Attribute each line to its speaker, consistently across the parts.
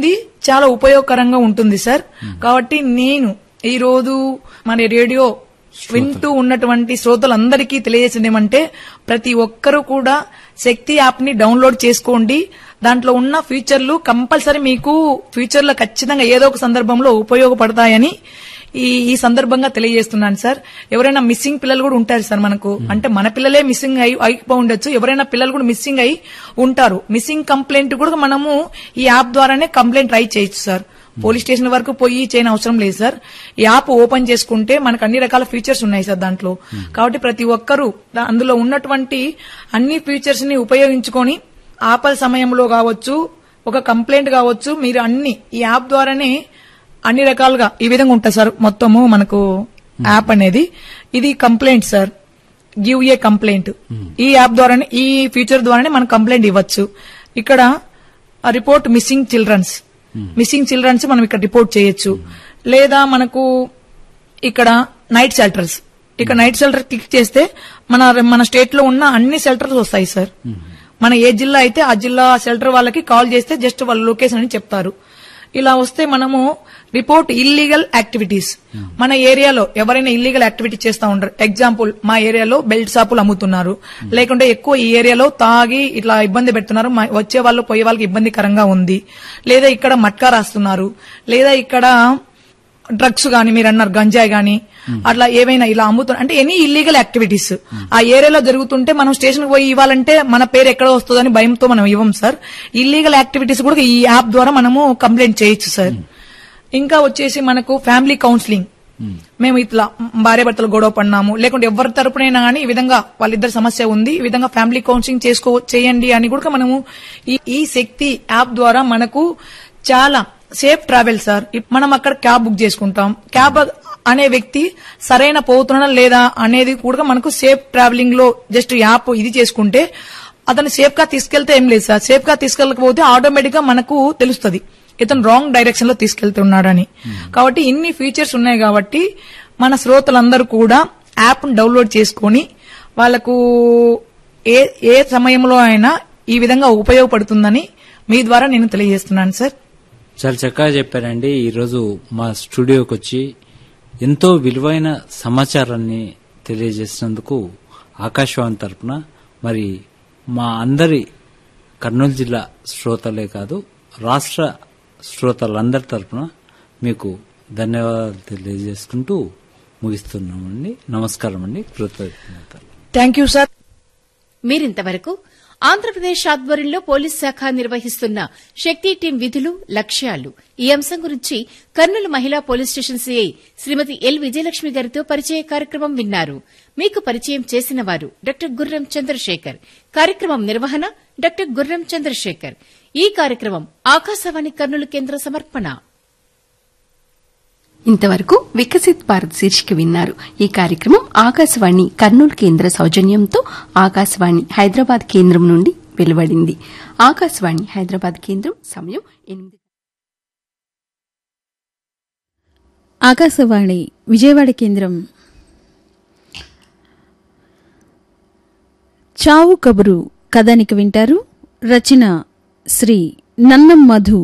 Speaker 1: ఉంటుంది చాలా ఉపయోగకరంగా ఉంటుంది సార్ కాబట్టి నేను ఈ రోజు మన రేడియో వింటూ ఉన్నటువంటి శ్రోతలందరికీ తెలియజేసింది ఏమంటే ప్రతి ఒక్కరూ కూడా శక్తి యాప్ ని డౌన్లోడ్ చేసుకోండి దాంట్లో ఉన్న ఫీచర్లు కంపల్సరీ మీకు ఫ్యూచర్ లో ఖచ్చితంగా ఏదో ఒక సందర్భంలో ఉపయోగపడతాయని ఈ ఈ సందర్భంగా తెలియజేస్తున్నాను సార్ ఎవరైనా మిస్సింగ్ పిల్లలు కూడా ఉంటారు సార్ మనకు అంటే మన పిల్లలే మిస్సింగ్ అయి అయిపో ఉండొచ్చు ఎవరైనా పిల్లలు కూడా మిస్సింగ్ అయి ఉంటారు మిస్సింగ్ కంప్లైంట్ కూడా మనము ఈ యాప్ ద్వారానే కంప్లైంట్ రైట్ చేయొచ్చు సార్ పోలీస్ స్టేషన్ వరకు పోయి చేయని అవసరం లేదు సార్ ఈ యాప్ ఓపెన్ చేసుకుంటే మనకు అన్ని రకాల ఫీచర్స్ ఉన్నాయి సార్ దాంట్లో కాబట్టి ప్రతి ఒక్కరూ దా- అందులో ఉన్నటువంటి అన్ని ఫీచర్స్ ని ఉపయోగించుకొని ఆపల సమయంలో కావచ్చు ఒక కంప్లైంట్ కావచ్చు మీరు అన్ని ఈ యాప్ ద్వారానే అన్ని రకాలుగా ఈ విధంగా ఉంటుంది సార్ మొత్తము మనకు యాప్ అనేది ఇది complaint sir give a complaint ఈ యాప్ ద్వారానే ఈ ఫీచర్ ద్వారానే మనం కంప్లైంట్ ఇవ్వచ్చు ఇక్కడ report missing children missing children మనం ఇక్కడ రిపోర్ట్ చేయొచ్చు లేదా మనకు ఇక్కడ నైట్ షెల్టర్స్ ఇక్కడ నైట్ షెల్టర్ క్లిక్ చేస్తే మన మన స్టేట్ లో ఉన్న అన్ని షెల్టర్స్ వస్తాయి సార్ మన ఏ జిల్లా అయితే ఆ జిల్లా షెల్టర్ వాళ్ళకి కాల్ చేస్తే జస్ట్ వాళ్ళ లొకేషన్ అని చెప్తారు ఇలా వస్తే మనము రిపోర్ట్ ఇల్లీగల్ యాక్టివిటీస్ మన ఏరియాలో ఎవరైనా ఇల్లీగల్ యాక్టివిటీ చేస్తా ఉంటారు ఎగ్జాంపుల్ మా ఏరియాలో బెల్ట్ షాపులు అమ్ముతున్నారు లేకుంటే ఎక్కువ ఈ ఏరియాలో తాగి ఇట్లా ఇబ్బంది పెడుతున్నారు మా- వచ్చే వాళ్ళు పోయే వాళ్ళకి ఇబ్బందికరంగా ఉంది లేదా ఇక్కడ మట్కా రాస్తున్నారు లేదా ఇక్కడ డ్రగ్స్ గాని మీరు అన్నారు గంజాయి గాని అట్లా ఏవైనా ఇలా అమ్ముతున్నారు అంటే ఎనీ ఇల్లీగల్ యాక్టివిటీస్ ఆ ఏరియాలో జరుగుతుంటే మనం స్టేషన్ పోయి ఇవ్వాలంటే మన పేరు ఎక్కడ వస్తుందని భయంతో మనం ఇవ్వం సార్ ఇల్లీగల్ యాక్టివిటీస్ కూడా ఈ యాప్ ద్వారా మనము కంప్లైంట్ చేయొచ్చు సార్ ఇంకా వచ్చేసి మనకు ఫ్యామిలీ కౌన్సిలింగ్ మేము ఇట్లా భార్య భర్తలు గొడవ పడినాము లేకుంటే ఎవరి తరపునైనా కానీ ఈ విధంగా వాళ్ళిద్దరి సమస్య ఉంది ఈ విధంగా ఫ్యామిలీ కౌన్సిలింగ్ చేసుకో చేయండి అని కూడా మనము ఈ- ఈ శక్తి యాప్ ద్వారా మనకు చాలా సేఫ్ ట్రావెల్ సార్ ఇప్ మనం అక్కడ క్యాబ్ బుక్ చేసుకుంటాం క్యాబ్ అనే వ్యక్తి సరైన పోతున్నాడా లేదా అనేది కూడా మనకు సేఫ్ ట్రావెలింగ్ లో జస్ట్ యాప్ ఇది చేసుకుంటే అతను సేఫ్ గా తీసుకెళ్తే ఏం లేదు సార్ సేఫ్ గా తీసుకెళ్ళకపోతే ఆటోమేటిక్ గా మనకు తెలుస్తుంది ఇతను రాంగ్ డైరెక్షన్ లో తీసుకెళ్తున్నాడని కాబట్టి ఇన్ని ఫీచర్స్ ఉన్నాయి కాబట్టి మన శ్రోతలందరూ కూడా యాప్ డౌన్లోడ్ చేసుకొని వాళ్ళకు ఏ ఏ సమయంలో అయినా ఈ విధంగా ఉపయోగపడుతుందని మీ ద్వారా నేను తెలియజేస్తున్నాను సార్
Speaker 2: చాలా చక్కగా చెప్పారండి ఈరోజు మా స్టూడియోకి వచ్చి ఎంతో విలువైన సమాచారాన్ని తెలియజేసినందుకు ఆకాశవాణి తరపున మరి మా అందరి కర్నూలు జిల్లా శ్రోతలే కాదు రాష్ట్ర శ్రోతలందరి తరపున మీకు ధన్యవాదాలు తెలియజేసుకుంటూ ముగిస్తున్నామండి నమస్కారం అండి కృతజ్ఞతలు
Speaker 1: థ్యాంక్ యూ సార్
Speaker 3: మీరింతవరకు ఆంధ్రప్రదేశ్ ఆధ్వర్యంలో పోలీస్ శాఖ నిర్వహిస్తున్న శక్తి టీం విధులు లక్ష్యాలు ఈ అంశం గురించి కర్నూలు మహిళా police station CI Shrimati L Vijayalakshmi గారితో పరిచయ కార్యక్రమం విన్నారు మీకు పరిచయం చేసిన వారు డాక్టర్ గుర్రం చంద్రశేఖర్ కార్యక్రమం నిర్వహణ డాక్టర్ గుర్రం చంద్రశేఖర్ ఈ కార్యక్రమం ఆకాశవాణి కర్నూలు కేంద్ర సమర్పణ
Speaker 4: ఇంతవరకు వికసిత్ భారత్ శీర్షిక విన్నారు ఈ కార్యక్రమం ఆకాశవాణి కర్నూలు కేంద్ర సౌజన్యంతో ఆకాశవాణి హైదరాబాద్ కేంద్రం నుండి వెలువడింది ఆకాశవాణి హైదరాబాద్ కేంద్రం సమయం ఎనిమిది
Speaker 5: ఆకాశవాణి విజయవాడ కేంద్రం చావు కబురు కథానిక వింటారు రచన శ్రీ నన్నం మధు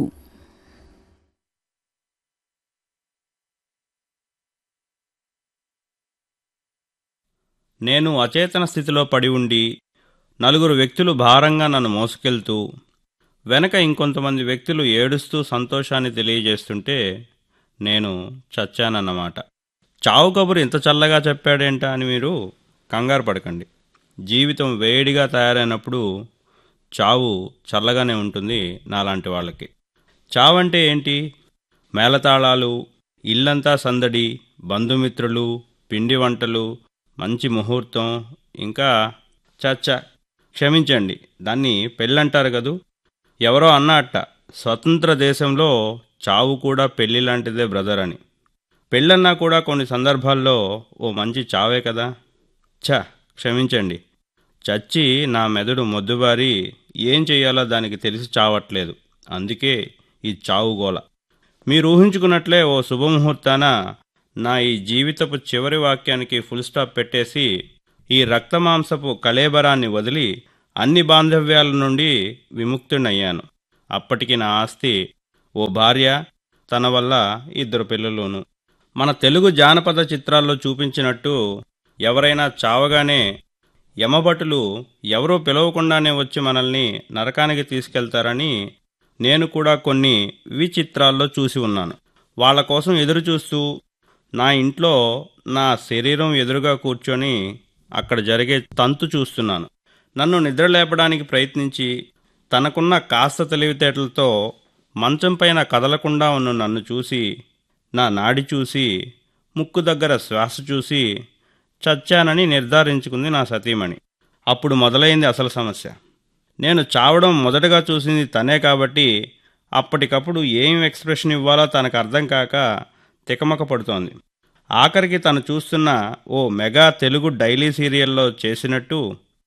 Speaker 6: నేను అచేతన స్థితిలో పడి ఉండి నలుగురు వ్యక్తులు భారంగా నన్ను మోసుకెళ్తూ వెనక ఇంకొంతమంది వ్యక్తులు ఏడుస్తూ సంతోషాన్ని తెలియజేస్తుంటే నేను చచ్చానన్నమాట చావు కబురు ఇంత చల్లగా చెప్పాడేంటా అని మీరు కంగారు పడకండి జీవితం వేడిగా తయారైనప్పుడు చావు చల్లగానే ఉంటుంది నాలాంటి వాళ్ళకి చావంటే ఏంటి మేళతాళాలు ఇల్లంతా సందడి బంధుమిత్రులు పిండి వంటలు మంచి ముహూర్తం ఇంకా చచ్చ క్షమించండి దాన్ని పెళ్ళంటారు కదూ ఎవరో అన్నట్ట స్వతంత్ర దేశంలో చావు కూడా పెళ్లి లాంటిదే బ్రదర్ అని పెళ్ళన్నా కూడా కొన్ని సందర్భాల్లో ఓ మంచి చావే కదా ఛ క్షమించండి చచ్చి నా మెదడు మొద్దుబారి ఏం చెయ్యాలో దానికి తెలిసి చావట్లేదు అందుకే ఈ చావు గోల మీరు ఊహించుకున్నట్లే ఓ శుభముహూర్తాన నా ఈ జీవితపు చివరి వాక్యానికి ఫుల్ స్టాప్ పెట్టేసి ఈ రక్తమాంసపు కళేబరాన్ని వదిలి అన్ని బాంధవ్యాల నుండి విముక్తుడయ్యాను అప్పటికి నా ఆస్తి ఓ భార్య తన వల్ల ఇద్దరు పిల్లలును మన తెలుగు జానపద చిత్రాల్లో చూపించినట్టు ఎవరైనా చావగానే యమభటులు ఎవరూ పిలవకుండానే వచ్చి మనల్ని నరకానికి తీసుకెళ్తారని నేను కూడా కొన్ని విచిత్రాల్లో చూసి ఉన్నాను వాళ్ళ కోసం ఎదురు చూస్తూ నా ఇంట్లో నా శరీరం ఎదురుగా కూర్చొని అక్కడ జరిగే తంతు చూస్తున్నాను నన్ను నిద్రలేపడానికి ప్రయత్నించి తనకున్న కాస్త తెలివితేటలతో మంచం పైన కదలకుండా ఉన్న నన్ను చూసి నా నాడి చూసి ముక్కు దగ్గర శ్వాస చూసి చచ్చానని నిర్ధారించుకుంది నా సతీమణి అప్పుడు మొదలైంది అసలు సమస్య నేను చావడం మొదటగా చూసింది తనే కాబట్టి అప్పటికప్పుడు ఏం ఎక్స్ప్రెషన్ ఇవ్వాలో తనకు అర్థం కాక తికమక పడుతోంది ఆఖరికి తను చూస్తున్న ఓ మెగా తెలుగు డైలీ సీరియల్లో చేసినట్టు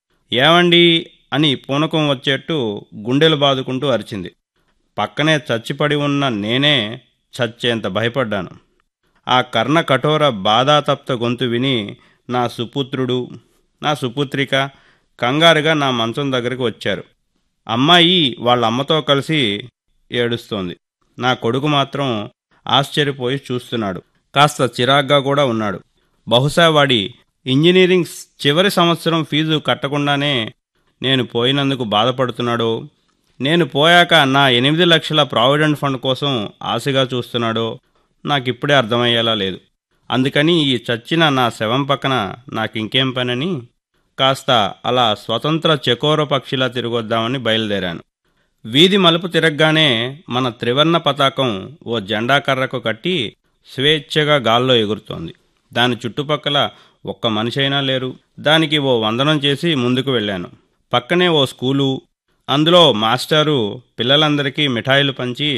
Speaker 6: ఏమండి అని పూనకం వచ్చేట్టు గుండెలు బాదుకుంటూ అరిచింది పక్కనే చచ్చిపడి ఉన్న నేనే చచ్చేంత భయపడ్డాను ఆ కర్ణ కఠోర బాధాతప్త గొంతు విని నా సుపుత్రుడు నా సుపుత్రిక కంగారుగా నా మంచం దగ్గరికి వచ్చారు అమ్మాయి వాళ్ళ అమ్మతో కలిసి ఏడుస్తోంది నా కొడుకు మాత్రం ఆశ్చర్యపోయి చూస్తున్నాడు కాస్త చిరాగ్గా కూడా ఉన్నాడు బహుశా వాడి ఇంజనీరింగ్ చివరి సంవత్సరం ఫీజు కట్టకుండానే నేను పోయినందుకు బాధపడుతున్నాడో నేను పోయాక నా ఎనిమిది లక్షల ప్రావిడెంట్ ఫండ్ కోసం ఆశగా చూస్తున్నాడో నాకిప్పుడే అర్థమయ్యేలా లేదు అందుకని ఈ చచ్చిన నా శవం పక్కన నాకింకేం పనని కాస్త అలా స్వతంత్ర చకోర పక్షిలా తిరగొద్దామని బయలుదేరాను వీధి మలుపు తిరగగానే మన త్రివర్ణ పతాకం ఓ జెండా కర్రకు కట్టి స్వేచ్ఛగా గాల్లో ఎగురుతోంది దాని చుట్టుపక్కల ఒక్క మనిషి అయినా లేరు దానికి ఓ వందనం చేసి ముందుకు వెళ్ళాను పక్కనే ఓ స్కూలు అందులో మాస్టారు పిల్లలందరికీ మిఠాయిలు పంచి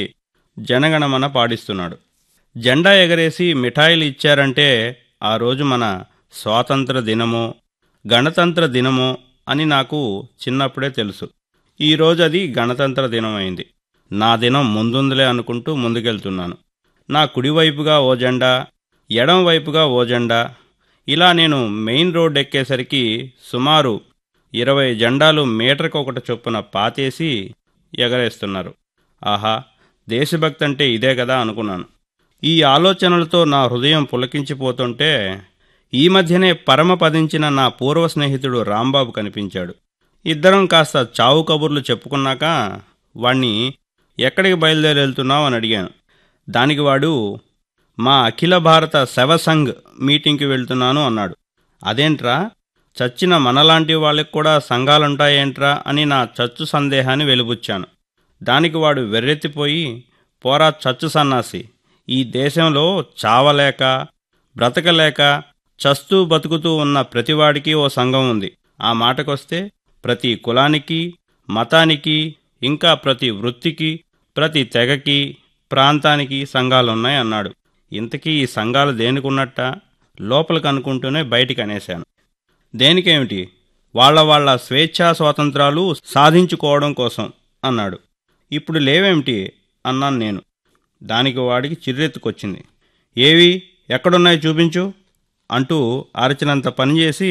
Speaker 6: జనగణమన పాడిస్తున్నాడు జెండా ఎగరేసి మిఠాయిలు ఇచ్చారంటే ఆ రోజు మన స్వాతంత్ర దినమో గణతంత్ర దినమో అని నాకు చిన్నప్పుడే తెలుసు ఈరోజు అది గణతంత్ర దినం అయింది నా దినం ముందుందిలే అనుకుంటూ ముందుకెళ్తున్నాను నా కుడివైపుగా ఓ జెండా ఎడం వైపుగా ఓ జెండా ఇలా నేను మెయిన్ రోడ్ ఎక్కేసరికి సుమారు ఇరవై జెండాలు మీటర్కి ఒకటి చొప్పున పాతేసి ఎగరేస్తున్నారు ఆహా దేశభక్తి అంటే ఇదే కదా అనుకున్నాను ఈ ఆలోచనలతో నా హృదయం పులకించిపోతుంటే ఈ మధ్యనే పరమపదించిన నా పూర్వ స్నేహితుడు రాంబాబు కనిపించాడు ఇద్దరం కాస్త చావు కబుర్లు చెప్పుకున్నాక వాణ్ణి ఎక్కడికి బయలుదేరి వెళ్తున్నావు అని అడిగాను దానికి వాడు మా అఖిల భారత శవసంఘ్ మీటింగ్కి వెళ్తున్నాను అన్నాడు అదేంట్రా చచ్చిన మనలాంటి వాళ్ళకి కూడా సంఘాలుంటాయేంట్రా అని నా చచ్చు సందేహాన్ని వెలుబుచ్చాను దానికి వాడు వెర్రెత్తిపోయి పోరా చచ్చు సన్నాసి ఈ దేశంలో చావలేక బ్రతకలేక చస్తూ బతుకుతూ ఉన్న ప్రతివాడికి ఓ సంఘం ఉంది ఆ మాటకొస్తే ప్రతి కులానికి మతానికి ఇంకా ప్రతి వృత్తికి ప్రతి తెగకి ప్రాంతానికి సంఘాలున్నాయి అన్నాడు ఇంతకీ ఈ సంఘాలు దేనికున్నట్ట లోపలికి అనుకుంటూనే బయటికి అనేశాను దేనికేమిటి వాళ్ళ వాళ్ళ స్వేచ్ఛా స్వాతంత్రాలు సాధించుకోవడం కోసం అన్నాడు ఇప్పుడు లేవేమిటి అన్నాను నేను దానికి వాడికి చిర్రెత్తుకొచ్చింది ఏవి ఎక్కడున్నాయి చూపించు అంటూ అరచినంత పనిచేసి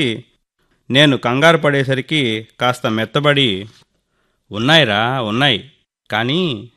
Speaker 6: నేను కంగారు పడేసరికి కాస్త మెత్తబడి ఉన్నాయిరా ఉన్నాయి కానీ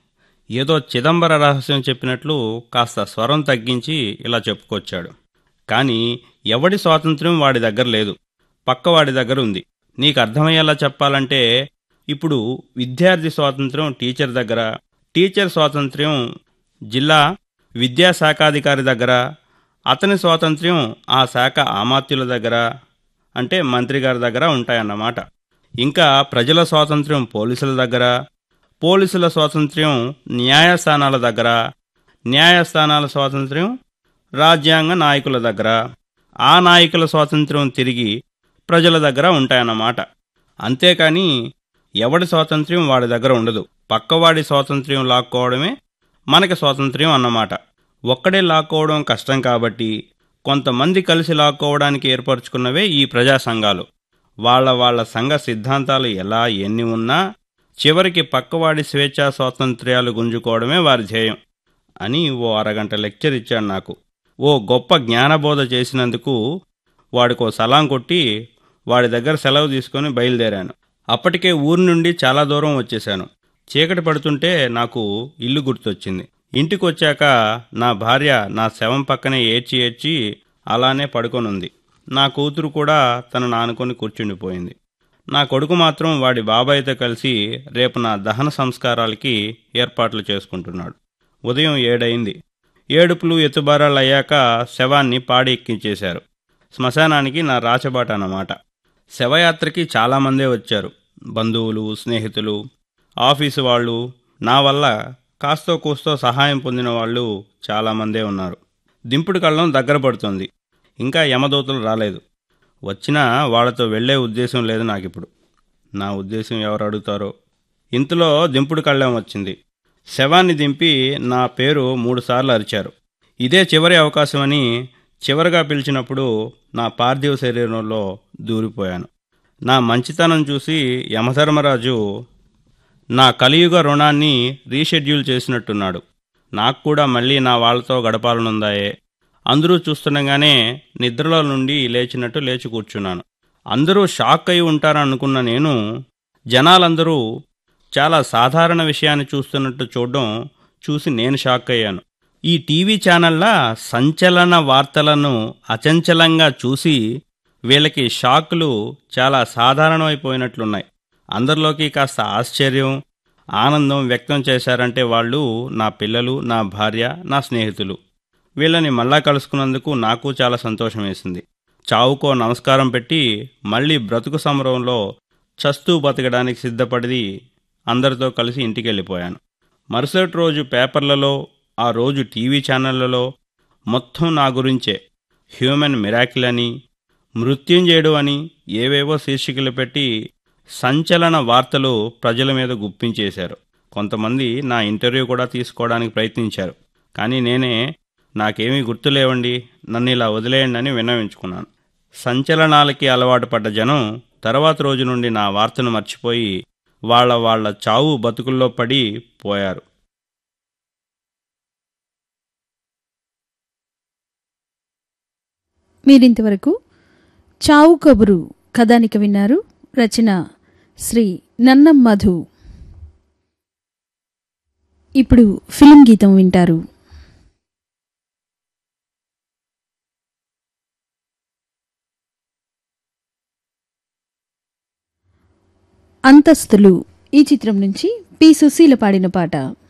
Speaker 6: ఏదో చిదంబర రహస్యం చెప్పినట్లు కాస్త స్వరం తగ్గించి ఇలా చెప్పుకొచ్చాడు కానీ ఎవడి స్వాతంత్ర్యం వాడి దగ్గర లేదు పక్కవాడి దగ్గర ఉంది నీకు అర్థమయ్యేలా చెప్పాలంటే ఇప్పుడు విద్యార్థి స్వాతంత్ర్యం టీచర్ దగ్గర టీచర్ స్వాతంత్ర్యం జిల్లా విద్యాశాఖాధికారి దగ్గర అతని స్వాతంత్ర్యం ఆ శాఖ ఆమాత్యుల దగ్గర అంటే మంత్రి గారి దగ్గర ఉంటాయన్నమాట ఇంకా ప్రజల స్వాతంత్ర్యం పోలీసుల దగ్గర పోలీసుల స్వాతంత్ర్యం న్యాయస్థానాల దగ్గర న్యాయస్థానాల స్వాతంత్ర్యం రాజ్యాంగ నాయకుల దగ్గర ఆ నాయకుల స్వాతంత్ర్యం తిరిగి ప్రజల దగ్గర ఉంటాయన్నమాట అంతేకాని ఎవడి స్వాతంత్ర్యం వాడి దగ్గర ఉండదు పక్కవాడి స్వాతంత్ర్యం లాక్కోవడమే మనకి స్వాతంత్ర్యం అన్నమాట ఒక్కడే లాక్కోవడం కష్టం కాబట్టి కొంతమంది కలిసి లాక్కోవడానికి ఏర్పరచుకున్నవే ఈ ప్రజా సంఘాలు వాళ్ళ వాళ్ళ సంఘ సిద్ధాంతాలు ఎలా ఎన్ని ఉన్నా చివరికి పక్కవాడి స్వేచ్ఛా స్వాతంత్ర్యాలు గుంజుకోవడమే వారి ధ్యేయం అని ఓ అరగంట లెక్చర్ ఇచ్చాడు నాకు ఓ గొప్ప జ్ఞానబోధ చేసినందుకు వాడికో సలాం కొట్టి వాడి దగ్గర సెలవు తీసుకొని బయలుదేరాను అప్పటికే ఊరి నుండి చాలా దూరం వచ్చేశాను చీకటి పడుతుంటే నాకు ఇల్లు గుర్తొచ్చింది ఇంటికొచ్చాక నా భార్య నా శవం పక్కనే ఏడ్చి ఏడ్చి అలానే పడుకొనుంది నా కూతురు కూడా తనను ఆనుకొని కూర్చుండిపోయింది నా కొడుకు మాత్రం వాడి బాబాయ్తో కలిసి రేపు నా దహన సంస్కారాలకి ఏర్పాట్లు చేసుకుంటున్నాడు ఉదయం ఏడైంది ఏడుపులు ఎత్తుబారాలు అయ్యాక శవాన్ని పాడి ఎక్కించేశారు శ్మశానానికి నా రాచబాట అన్నమాట శవయాత్రకి చాలామందే వచ్చారు బంధువులు స్నేహితులు ఆఫీసు వాళ్ళు నా వల్ల కాస్తో కూస్తో సహాయం పొందిన వాళ్ళు చాలామందే ఉన్నారు దింపుడు కళ్ళం దగ్గర పడుతుంది ఇంకా యమదూతలు రాలేదు వచ్చినా వాళ్ళతో వెళ్ళే ఉద్దేశం లేదు నాకిప్పుడు నా ఉద్దేశం ఎవరు అడుగుతారో ఇంతలో దింపుడు కళ్ళం వచ్చింది శవాన్ని దింపి నా పేరు మూడుసార్లు అరిచారు ఇదే చివరి అవకాశమని చివరగా పిలిచినప్పుడు నా పార్థివ శరీరంలో దూరిపోయాను నా మంచితనం చూసి యమధర్మరాజు నా కలియుగ రుణాన్ని రీషెడ్యూల్ చేసినట్టున్నాడు నాకు కూడా మళ్ళీ నా వాళ్ళతో గడపాలనుందాయే అందరూ చూస్తుండగానే నిద్రలో నుండి లేచినట్టు లేచి కూర్చున్నాను అందరూ షాక్ అయి ఉంటారనుకున్న నేను జనాలందరూ చాలా సాధారణ విషయాన్ని చూస్తున్నట్టు చూడడం చూసి నేను షాక్ అయ్యాను ఈ టీవీ ఛానళ్ళ సంచలన వార్తలను అచంచలంగా చూసి వీళ్ళకి షాకులు చాలా సాధారణమైపోయినట్లున్నాయి అందరిలోకి కాస్త ఆశ్చర్యం ఆనందం వ్యక్తం చేశారంటే వాళ్ళు నా పిల్లలు నా భార్య నా స్నేహితులు వీళ్ళని మళ్ళా కలుసుకున్నందుకు నాకు చాలా సంతోషం వేసింది చావుకో నమస్కారం పెట్టి మళ్ళీ బ్రతుకు సమరంలో చస్తూ బతకడానికి సిద్ధపడి అందరితో కలిసి ఇంటికి వెళ్ళిపోయాను మరుసటి రోజు పేపర్లలో ఆ రోజు టీవీ ఛానళ్లలో మొత్తం నా గురించే హ్యూమన్ మిరాకిల్ అని మృత్యుంజయుడు అని ఏవేవో శీర్షికలు పెట్టి సంచలన వార్తలు ప్రజల మీద గుప్పించేశారు కొంతమంది నా ఇంటర్వ్యూ కూడా తీసుకోవడానికి ప్రయత్నించారు కానీ నేనే నాకేమీ గుర్తులేవండి నన్ను ఇలా వదిలేయండి అని విన్నవించుకున్నాను సంచలనాలకి అలవాటు పడ్డ జనం తర్వాత రోజు నుండి నా వార్తను మర్చిపోయి వాళ్ళ వాళ్ళ చావు బతుకుల్లో పడి పోయారు
Speaker 5: మీరింతవరకు చావు కబురు కథానిక విన్నారు రచన శ్రీ నన్నం మధు ఇప్పుడు ఫిలిం గీతం వింటారు అంతస్తులు ఈ చిత్రం నుంచి పి సుశీల పాడిన పాట